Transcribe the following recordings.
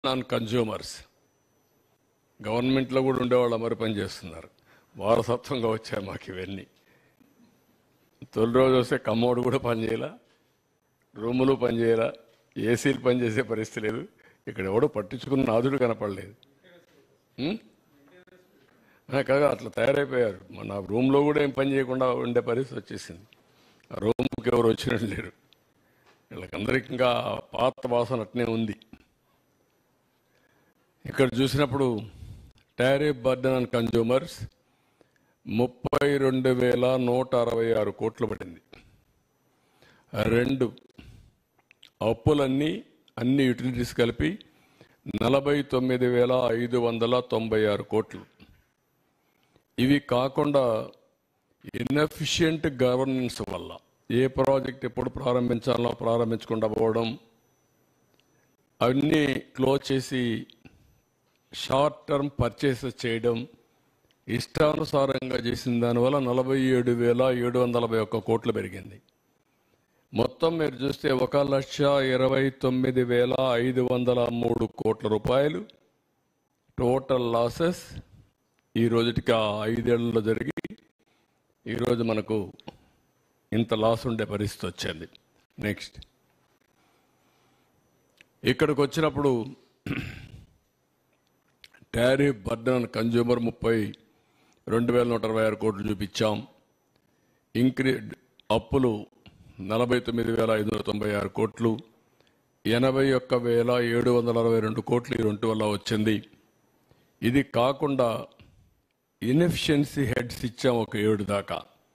On consumers గవర్నమెంట్లో కూడా ఉండేవాళ్ళు అమరు పని చేస్తున్నారు వారసత్వంగా వచ్చాయి మాకు ఇవన్నీ తొలి రోజు వస్తే కమ్మోడు కూడా పనిచేయాల రూములు పనిచేయాల ఏసీలు పనిచేసే పరిస్థితి లేదు ఇక్కడ ఎవడో పట్టించుకున్న నాదుడు కనపడలేదు ఉం? ఆ, కాగా అట్లా తయారైపోయారు మన రూమ్లో కూడా ఏం పని చేయకుండా ఉండే పరిస్థితి వచ్చేసింది ఆ రూమ్కి ఎవరు వచ్చినట్టు లేరు వీళ్ళకందరికి ఇంకా పాత వాసన అట్నే ఉంది ఇక్కడ చూసినప్పుడు టారిఫ్ బర్డన్ అండ్ కన్జ్యూమర్స్ ముప్పై రెండు వేల నూట అరవై ఆరు కోట్లు పడింది రెండు అప్పులన్నీ అన్ని యూటిలిటీస్ కలిపి నలభై తొమ్మిది వేల ఐదు వందల తొంభై ఆరు కోట్లు ఇవి కాకుండా ఇన్ఎఫిషియంట్ గవర్నెన్స్ వల్ల ఏ ప్రాజెక్ట్ ఎప్పుడు ప్రారంభించాలో ప్రారంభించకుండా పోవడం అవన్నీ క్లోజ్ చేసి షార్ట్ టర్మ్ పర్చేసెస్ చేయడం ఇష్టానుసారంగా చేసిన దానివల్ల నలభై ఏడు వేల ఏడు వందల నలభై ఒక్క కోట్లు పెరిగింది మొత్తం మీరు చూస్తే ఒక లక్ష ఇరవై తొమ్మిది వేల ఐదు వందల మూడు కోట్ల రూపాయలు టోటల్ లాసెస్ ఈ రోజుటికి ఆ ఐదేళ్లలో జరిగి ఈరోజు మనకు ఇంత లాస్ ఉండే పరిస్థితి వచ్చింది నెక్స్ట్ ఇక్కడికి వచ్చినప్పుడు టారిఫ్ బర్డన్ కన్జ్యూమర్ ముప్పై రెండు వేల నూట అరవై ఆరు కోట్లు చూపించాం ఇంక్రీ అప్పులు నలభై తొమ్మిది వేల ఐదు వందల తొంభై ఆరు కోట్లు ఎనభై ఒక్క వేల ఏడు వందల అరవై రెండు కోట్లు ఈ రెండు వల్ల వచ్చింది ఇది కాకుండా ఇన్ఎఫిషియన్సీ హెడ్స్ ఇచ్చాం ఒక ఏడు దాకా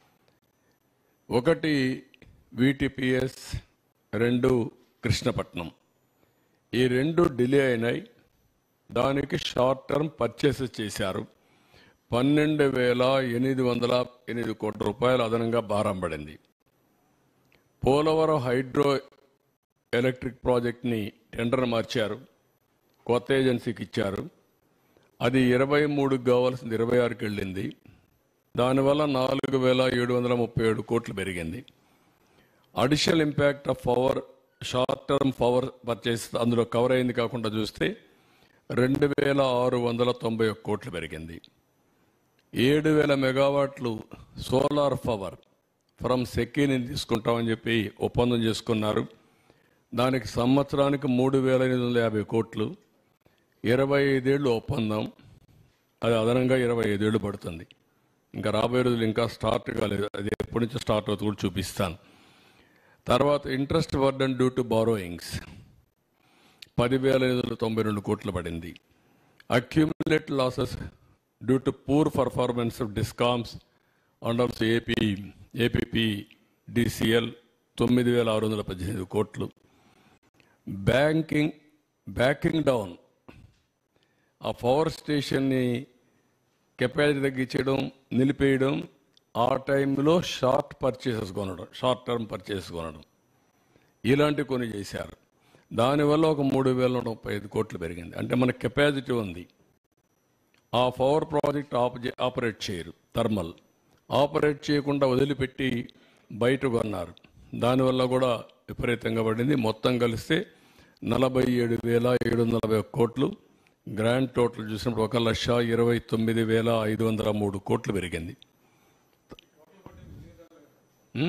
ఒకటి విటిపిఎస్ రెండు కృష్ణపట్నం ఈ రెండు డిలే అయినాయి దానికి షార్ట్ టర్మ్ పర్చేసెస్ చేశారు పన్నెండు వేల ఎనిమిది వందల ఎనిమిది కోట్ల రూపాయలు అదనంగా భారం పడింది పోలవరం హైడ్రో ఎలక్ట్రిక్ ప్రాజెక్ట్ని టెండర్ మార్చారు కొత్త ఏజెన్సీకి ఇచ్చారు అది ఇరవై మూడుకి కావాల్సింది ఇరవై ఆరుకి వెళ్ళింది దానివల్ల నాలుగు వేల ఏడు వందల ముప్పై ఏడు కోట్లు పెరిగింది additional impact of power short term power purchase అందులో కవర్ అయింది కాకుండా చూస్తే రెండు వేల ఆరు వందల తొంభై ఒక్క కోట్లు పెరిగింది ఏడు వేల మెగావాట్లు సోలార్ పవర్ ఫ్రమ్ సెకీని తీసుకుంటామని చెప్పి ఒప్పందం చేసుకున్నారు దానికి సంవత్సరానికి మూడు వేల ఎనిమిది వందల యాభై కోట్లు ఇరవై ఐదేళ్ళు ఒప్పందం అది అదనంగా ఇరవై ఐదేళ్ళు పడుతుంది ఇంకా రాబోయే రోజులు ఇంకా స్టార్ట్ కాలేదు అది ఎప్పటి నుంచి స్టార్ట్ అవుతుంది కూడా చూపిస్తాను తర్వాత interest burden due to borrowings పదివేల ఐదు వందల తొంభై రెండు కోట్లు పడింది accumulate losses due to poor performance of discoms under AP APP DCL తొమ్మిది వేల ఆరు వందల పద్దెనిమిది కోట్లు బ్యాంకింగ్ బ్యాకింగ్ డౌన్ ఆ పవర్ స్టేషన్ని కెపాసిటీ తగ్గించడం నిలిపేయడం ఆ టైంలో షార్ట్ పర్చేసెస్ కొనడం షార్ట్ టర్మ్ పర్చేసెస్ కొనడం ఇలాంటి కొన్ని చేశారు దానివల్ల ఒక మూడు వేల నూట ముప్పై ఐదు కోట్లు పెరిగింది అంటే మన కెపాసిటీ ఉంది ఆ పవర్ ప్రాజెక్ట్ ఆప ఆపరేట్ చేయరు థర్మల్ ఆపరేట్ చేయకుండా వదిలిపెట్టి బయట కొన్నారు దానివల్ల కూడా విపరీతంగా పడింది మొత్తం కలిస్తే నలభై ఏడు వేల ఏడు వందల నలభై ఒక్క కోట్లు గ్రాండ్ టోటల్ చూసినప్పుడు ఒక లక్ష ఇరవై తొమ్మిది వేల ఐదు వందల మూడు కోట్లు పెరిగింది ఉం?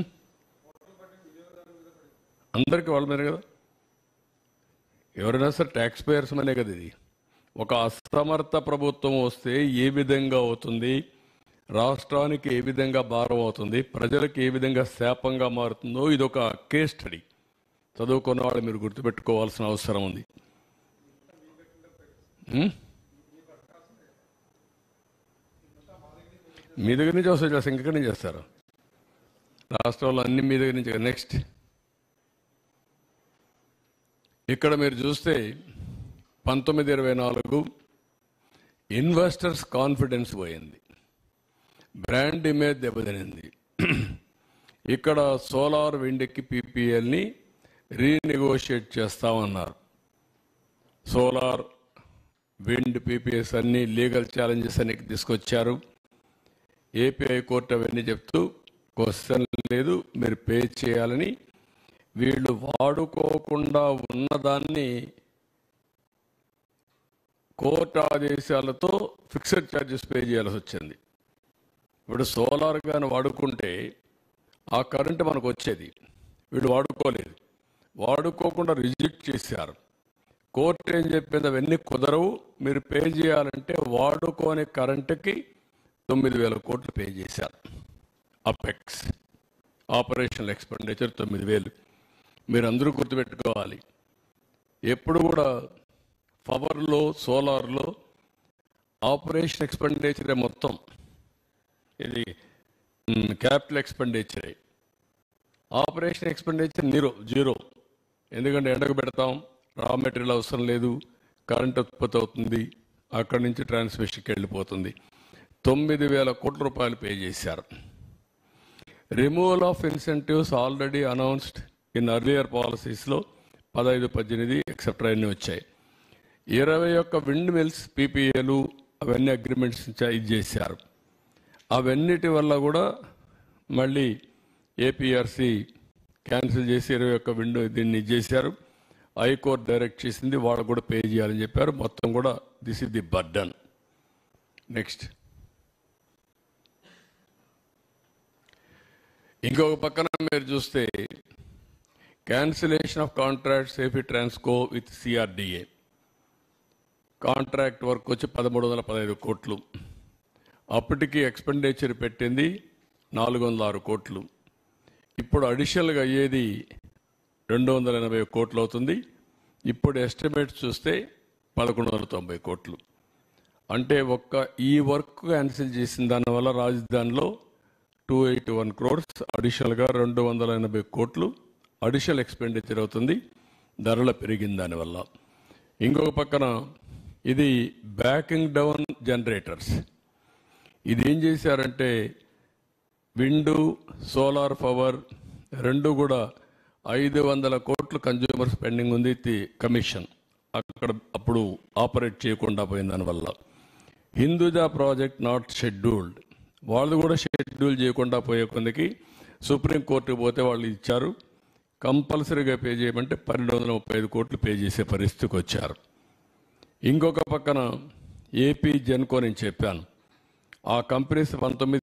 అందరికీ వాళ్ళ మీద కదా ఎవరైనా సరే ట్యాక్స్ పేయర్స్ మనే కదా ఇది ఒక అసమర్థ ప్రభుత్వం వస్తే ఏ విధంగా అవుతుంది రాష్ట్రానికి ఏ విధంగా భారం అవుతుంది ప్రజలకు ఏ విధంగా శాపంగా మారుతుందో ఇది ఒక కేస్ స్టడీ చదువుకున్న వాళ్ళు మీరు గుర్తుపెట్టుకోవాల్సిన అవసరం ఉంది ఉం? మీ దగ్గర నుంచి వస్తే చేస్తారు ఇంకెక్కడి నుంచి చేస్తారు రాష్ట్రంలో అన్ని మీ దగ్గర నుంచి నెక్స్ట్ ఇక్కడ మీరు చూస్తే పంతొమ్మిది ఇరవై నాలుగు ఇన్వెస్టర్స్ కాన్ఫిడెన్స్ పోయింది బ్రాండ్ ఇమేజ్ దెబ్బతినింది ఇక్కడ సోలార్ విండ్కి పీపీఎల్ని రీనెగోషియేట్ చేస్తామన్నారు సోలార్ విండ్ పీపీఎస్ అన్ని లీగల్ ఛాలెంజెస్ అన్ని తీసుకొచ్చారు ఏపీ హైకోర్టు అవన్నీ చెప్తూ క్వశ్చన్ లేదు మీరు పే చేయాలని వీళ్ళు వాడుకోకుండా ఉన్నదాన్ని కోర్టు ఆదేశాలతో ఫిక్స్డ్ ఛార్జెస్ పే చేయాల్సి వచ్చింది ఇప్పుడు సోలార్ కానీ వాడుకుంటే ఆ కరెంట్ మనకు వచ్చేది వీడు వాడుకోలేదు వాడుకోకుండా రిజెక్ట్ చేశారు కోర్టు ఏం చెప్పింది అవన్నీ కుదరవు మీరు పే చేయాలంటే వాడుకోని కరెంటుకి తొమ్మిది వేల కోట్లు పే చేశారు అపెక్స్ ఆపరేషనల్ ఎక్స్పెండిచర్ తొమ్మిది వేలు మీరు అందరూ గుర్తుపెట్టుకోవాలి ఎప్పుడు కూడా పవర్లో సోలార్లో ఆపరేషన్ ఎక్స్పెండిచరే మొత్తం ఇది క్యాపిటల్ ఎక్స్పెండిచరే ఆపరేషన్ ఎక్స్పెండిచర్ నీరో జీరో ఎందుకంటే ఎండకు పెడతాం రా మెటీరియల్ అవసరం లేదు కరెంట్ ఉత్పత్తి అవుతుంది అక్కడి నుంచి ట్రాన్స్మిషన్కి వెళ్ళిపోతుంది తొమ్మిది వేల కోట్ల రూపాయలు పే చేశారు removal of incentives already announced in earlier పాలసీస్లో పదహైదు పద్దెనిమిది ఎక్సెట్రా అన్నీ వచ్చాయి ఇరవై ఒక్క విండ్ మిల్స్ పీపీఏలు అవన్నీ అగ్రిమెంట్స్ ఇది చేశారు అవన్నిటి వల్ల కూడా మళ్ళీ ఏపీఆర్సీ క్యాన్సిల్ చేసి ఇరవై ఒక్క విండో దీన్ని ఇది చేశారు హైకోర్టు డైరెక్ట్ చేసింది వాళ్ళు కూడా పే చేయాలని చెప్పారు మొత్తం కూడా this is the burden next ఇంకొక పక్కన మీరు చూస్తే క్యాన్సిలేషన్ ఆఫ్ కాంట్రాక్ట్ సేఫీ Transco with CRDA contract work వచ్చి పదమూడు వందల పదహైదు కోట్లు అప్పటికి ఎక్స్పెండిచర్ పెట్టింది నాలుగు వందల ఆరు కోట్లు ఇప్పుడు అడిషనల్గా అయ్యేది రెండు వందల ఎనభై కోట్లు అవుతుంది ఇప్పుడు ఎస్టిమేట్ చూస్తే పదకొండు వందల తొంభై కోట్లు అంటే ఒక్క ఈ వర్క్ క్యాన్సిల్ చేసిన దానివల్ల రాజధానిలో టూ ఎయిటీ వన్ క్రోర్స్ అడిషనల్గా రెండు వందల ఎనభై కోట్లు అడిషనల్ ఎక్స్పెండిచర్ అవుతుంది ధరల పెరిగిన దానివల్ల ఇంకొక పక్కన ఇది బ్యాకింగ్ డౌన్ జనరేటర్స్ ఇది ఏం చేశారంటే విండు సోలార్ పవర్ రెండు కూడా ఐదు వందల కోట్లు కన్జ్యూమర్ స్పెండింగ్ ఉంది తి- కమిషన్ అక్కడ అప్పుడు ఆపరేట్ చేయకుండా పోయిన దానివల్ల హిందూజా ప్రాజెక్ట్ నాట్ షెడ్యూల్డ్ వాళ్ళు కూడా షెడ్యూల్ చేయకుండా పోయే కొందికి సుప్రీంకోర్టుకు పోతే వాళ్ళు ఇచ్చారు కంపల్సరీగా పే చేయమంటే పన్నెండు వందల ముప్పై ఐదు కోట్లు పే చేసే పరిస్థితికి వచ్చారు ఇంకొక పక్కన ఏపీ జెన్కో నేను చెప్పాను ఆ కంపెనీస్ పంతొమ్మిది